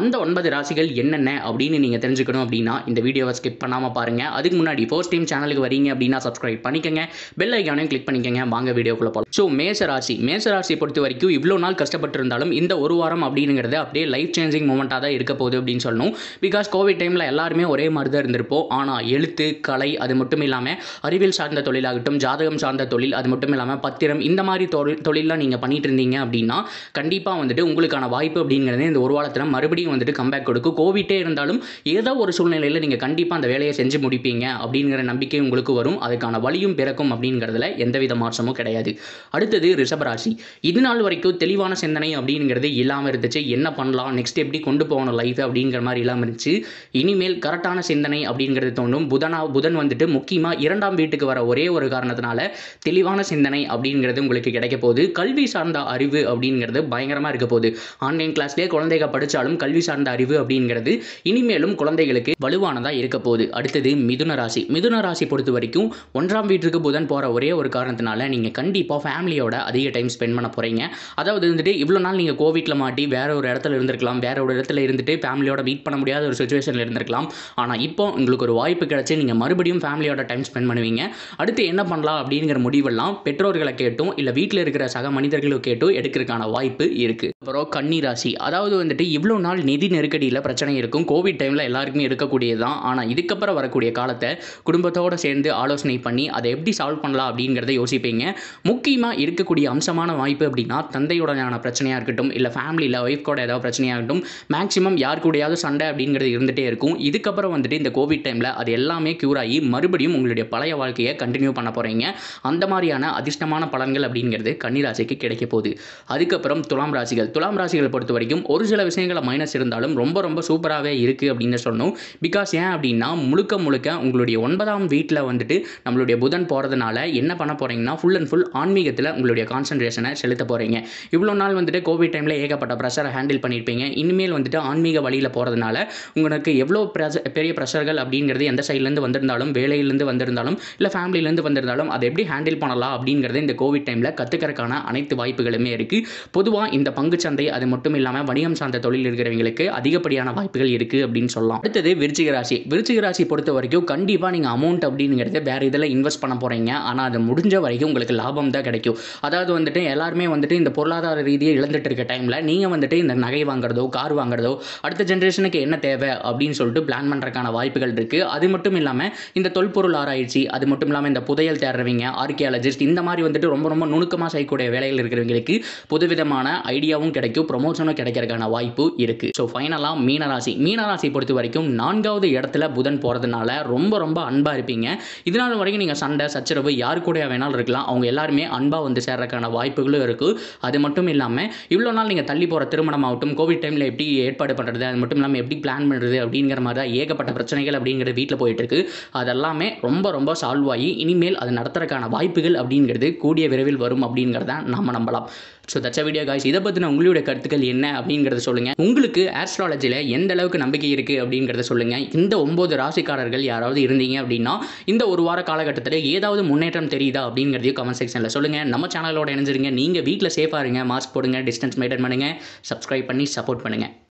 அந்த ஒன்பது ராசிகள் என்னென்ன அப்படின்னு நீங்கள் தெரிஞ்சுக்கணும் அப்படின்னா இந்த வீடியோவை ஸ்கிப் பண்ணாமல் பாருங்கள் அதுக்கு முன்னாடி ஃபர்ஸ்ட் டைம் சேனலுக்கு வரீங்க அப்படின்னா சப்ஸ்கிரைப் பண்ணிக்கங்க பெல் ஐக்கானையும் கிளிக் பண்ணிக்கங்க வாங்க வீடியோக்குள்ள போகலாம் ஸோ மேச ராசி மேச ராசி பொறுத்த வரைக்கும் இவ்வளோ நாள் கஷ்டப்பட்டிருந்தாலும் இந்த ஒரு வாரம் அப்படிங்கிறது அப்படியே லைஃப் சேஞ்சிங் மூமெண்ட்டாக தான் இருக்க போகுது அப்படின்னு சொல்லணும் பிகாஸ் கோவிட் டைமில் எல்லாருமே ஒரே மாதிரி தான் இருந்திருப்போம் ஆனால் எழுத்து கலை அது மட்டும் இல்லாமல் அறிவியல் சார்ந்த தொழிலாகட்டும் ஜாதகம் சார்ந்த தொழில் அது மட்டும் இல்லாமல் பத்திரம் இந்த மாதிரி தொழில் தொழிலாம் நீங்கள் பண்ணிட்டு இருந்தீங்க அப்படின்னா கண்டிப்பாக வந்துட்டு உங்களுக்கான வாய்ப்பு அப்படிங்கிறது இந்த ஒரு வாரத்தில் மறுபடியும் வந்துட்டு கம்பேக் கொடுக்கும் கோவிட்டே இருந்தாலும் ஏதோ ஒரு சூழ்நிலையில் நீங்கள் கண்டிப்பாக அந்த வேலையை செஞ்சு முடிப்பீங்க அப்படிங்கிற நம்பிக்கை உங்களுக்கு வரும் அதுக்கான வழியும் பிறக்கும் அப்படிங்கிறதுல எந்தவித மாற்றமும் கிடையாது அடுத்தது ரிஷபராசி இது நாள் வரைக்கும் தெளிவான சிந்தனை அப்படிங்கிறது இல்லாமல் இருந்துச்சு என்ன பண்ணலாம் நெக்ஸ்ட் எப்படி கொண்டு போகணும் லைஃப் அப்படிங்கிற மாதிரி இல்லாமல் இருந்துச்சு இனிமேல் கரெக்டான சிந்தனை அப்படிங்கிறது தோணும் புதனா புதன் வந்துட்டு முக்கியமாக இரண்டாம் வீட்டுக்கு வர ஒரே ஒரு காரணத்தினால தெளிவான சிந்தனை அப்படிங்கிறது உங்களுக்கு கிடைக்க போகுது கல்வி சார்ந்த அறிவு அப்படிங்கிறது பயங்கரமாக இருக்க போகுது ஆன்லைன் கிளாஸ்லேயே குழந்தைங்க படித்தாலும் கல்வி சார்ந்த அறிவு அப்படிங்கிறது இனிமேலும் குழந்தைகளுக்கு வலுவானதாக இருக்க போகுது அடுத்தது மிதுன ராசி மிதுன ராசி பொறுத்த வரைக்கும் ஒன்றாம் வீட்டுக்கு புதன் போகிற ஒரே ஒரு காரணத்தினால நீங்கள் கண்டிப்பாக ஃபேமிலியோட அதிக டைம் ஸ்பெண்ட் பண்ண போகிறீங்க அதாவது வந்துட்டு இவ்வளோ நாள் நீங்கள் கோவிட்டில் மாட்டி வேற ஒரு இடத்துல இருந்திருக்கலாம் வேற ஒரு இடத்துல இருந்துட்டு ஃபேமிலியோட மீட் பண்ண முடியாத ஒரு சுச்சுவேஷனில் இருந்திருக்கலாம் ஆனால் இப்போ உங்களுக்கு ஒரு வாய்ப்பு கிடைச்சி நீங்கள் மறுபடியும் ஃபேமிலியோட டைம் ஸ்பெண்ட் பண்ணுவீங்க அடுத்து என்ன பண்ணலாம் அப்படிங்கிற முடிவெல்லாம் பெற்றோர்களை கேட்டும் இல்லை வீட்டில் இருக்கிற சக மனிதர்களை கேட்டும் எடுக்கிறதுக்கான வாய்ப்பு இருக்குது அப்புறம் கன்னி ராசி அதாவது வந்துட்டு இவ்வளோ நாள் நிதி நெருக்கடியில் பிரச்சனை இருக்கும் கோவிட் டைமில் எல்லாருக்குமே இருக்கக்கூடியது தான் ஆனால் இதுக்கப்புறம் வரக்கூடிய காலத்தை குடும்பத்தோடு சேர்ந்து ஆலோசனை பண்ணி அதை எப்படி சால்வ் பண்ணலாம் அப்படிங்கிறத யோசிப்பீங்க முக்கியமாக இருக்கக்கூடிய அம்சமான வாய்ப்பு அப்படின்னா தந்தையுடனான பிரச்சனையாக இருக்கட்டும் இல்லை ஃபேமிலியில் ஒய்ஃப் கூட ஏதாவது பிரச்சனையாகட்டும் மேக்ஸிமம் யார் கூடயாவது சண்டை அப்படிங்கிறது இருந்துகிட்டே இருக்கும் இதுக்கப்புறம் வந்துட்டு இந்த கோவிட் டைமில் அது எல்லாமே க்யூர் ஆகி மறுபடியும் உங்களுடைய பழைய வாழ்க்கையை கண்டினியூ பண்ண போகிறீங்க அந்த மாதிரியான அதிர்ஷ்டமான பலன்கள் அப்படிங்கிறது கன்னிராசிக்கு கிடைக்க போகுது அதுக்கப்புறம் துலாம் ராசிகள் துலாம் ராசிகளை பொறுத்த வரைக்கும் ஒரு சில விஷயங்களை மைனஸ் இருந்தாலும் ரொம்ப ரொம்ப சூப்பராகவே இருக்குது அப்படின்னு சொல்லணும் பிகாஸ் ஏன் அப்படின்னா முழுக்க முழுக்க உங்களுடைய ஒன்பதாம் வீட்டில் வந்துட்டு நம்மளுடைய புதன் போகிறதுனால என்ன பண்ண போகிறீங்கன்னா ஃபுல் அண்ட் ஃபுல் ஆன்மீகத்தில் உங்களுடைய கான்சன்ட்ரேஷனை செலுத்த போகிறீங்க இவ்வளோ நாள் வந்துட்டு கோவிட் டைமில் ஏகப்பட்ட ப்ரெஷரை ஹேண்டில் பண்ணியிருப்பீங்க இனிமேல் வந்துட்டு ஆன்மீக வழியில் போகிறதுனால உங்களுக்கு எவ்வளோ ப்ரெஷ பெரிய ப்ரெஷர்கள் அப்படிங்கிறது எந்த சைட்லேருந்து வந்திருந்தாலும் வேலையிலேருந்து வந்திருந்தாலும் இல்லை ஃபேமிலியிலேருந்து வந்திருந்தாலும் அதை எப்படி ஹேண்டில் பண்ணலாம் அப்படிங்கிறது இந்த கோவிட் டைமில் கற்றுக்கிறதுக்கான அனைத்து வாய்ப்புகளுமே இருக்குது பொதுவாக இந்த பங்குச்சந்தை அது மட்டும் இல்லாமல் வணிகம் சார்ந்த தொழில் இருக்கிறவங்களுக்கு அதிகப்படியான வாய்ப்புகள் இருக்குது அப்படின்னு சொல்லலாம் அடுத்தது விருச்சிக ராசி விருச்சிக ராசி பொறுத்த வரைக்கும் கண்டிப்பாக நீங்கள் அமௌண்ட் அப்படிங்கிறது வேறு இதில் இன்வெஸ்ட் பண்ண போகிறீங்க ஆனால் அது முடிஞ்ச வரைக்கும் உங்களுக்கு லாபம் தான் கிடைக்கும் அதாவது வந்துட்டு எல்லாருமே வந்துட்டு இந்த பொருளாதார ரீதியை இழந்துட்டு இருக்க டைமில் நீங்கள் வந்துட்டு இந்த நகை வாங்குறதோ கார் வாங்குறதோ அடுத்த ஜென்ரேஷனுக்கு என்ன தேவை அப்படின்னு சொல்லிட்டு பிளான் பண்ணுறதுக்கான வாய்ப்புகள் இருக்குது அது மட்டும் இல்லாமல் இந்த தொல்பொருள் ஆராய்ச்சி அது மட்டும் இல்லாமல் இந்த புதையல் தேடுறவங்க ஆர்கியாலஜிஸ்ட் இந்த மாதிரி வந்துட்டு ரொம்ப ரொம்ப நுணுக்கமாக செய்யக்கூடிய வேலைகள் இருக்கிறவங்களுக்கு புதுவிதமான ஐடியாவும் கிடைக்கும் ப்ரொமோஷனும் கிடைக்கிறதுக்கான வாய்ப்பு இருக்குது ஸோ ஃபைனலாக மீனராசி மீனராசி பொறுத்த வரைக்கும் நான்காவது இடத்துல புதன் போகிறதுனால ரொம்ப ரொம்ப அன்பாக இருப்பீங்க இதனால் வரைக்கும் நீங்கள் சண்டை சச்சரவு யார் கூட வேணாலும் இருக்கலாம் அவங்க எல்லாருமே அன்பாக வந்து சேர்றதுக்கான வாய்ப்புகளும் இருக்குது அது மட்டும் இல்லாமல் இவ்வளோ நாள் நீங்கள் தள்ளி போகிற திருமணம் ஆகட்டும் கோவிட் டைமில் எப்படி ஏற்பாடு பண்ணுறது அது மட்டும் இல்லாமல் எப்படி பிளான் பண்ணுறது அப்படிங்கிற மாதிரி தான் ஏகப்பட்ட பிரச்சனைகள் அப்படிங்கிறது வீட்டில் போயிட்டு இருக்கு அதெல்லாமே ரொம்ப ரொம்ப சால்வ் ஆகி இனிமேல் அது நடத்துறதுக்கான வாய்ப்புகள் அப்படிங்கிறது கூடிய விரைவில் வரும் அப்படிங்கிறத நம்ம நம்பலாம் ஸோ தச்ச வீடியோ காய்ஸ் இதை பற்றின உங்களுடைய கருத்துக்கள் என்ன அப்படிங்கிறத சொல்லுங்கள் உங்களுக்கு ஆஸ்ட்ராலஜியில் எந்த அளவுக்கு நம்பிக்கை இருக்குது அப்படிங்கிறத சொல்லுங்கள் இந்த ஒம்பது ராசிக்காரர்கள் யாராவது இருந்தீங்க அப்படின்னா இந்த ஒரு வார காலகட்டத்தில் ஏதாவது முன்னேற்றம் தெரியுதா அப்படிங்கிறதையும் கமெண்ட் செக்ஷனில் சொல்லுங்கள் நம்ம சேனலோட இணைஞ்சிருங்க நீங்கள் வீட்டில் சேஃபாக இருங்க மாஸ்க் போடுங்க டிஸ்டன்ஸ் மெயின்டைன் பண்ணுங்கள் சப்ஸ்கிரைப் பண்ணி சப்போர்ட் பண்ணுங்கள்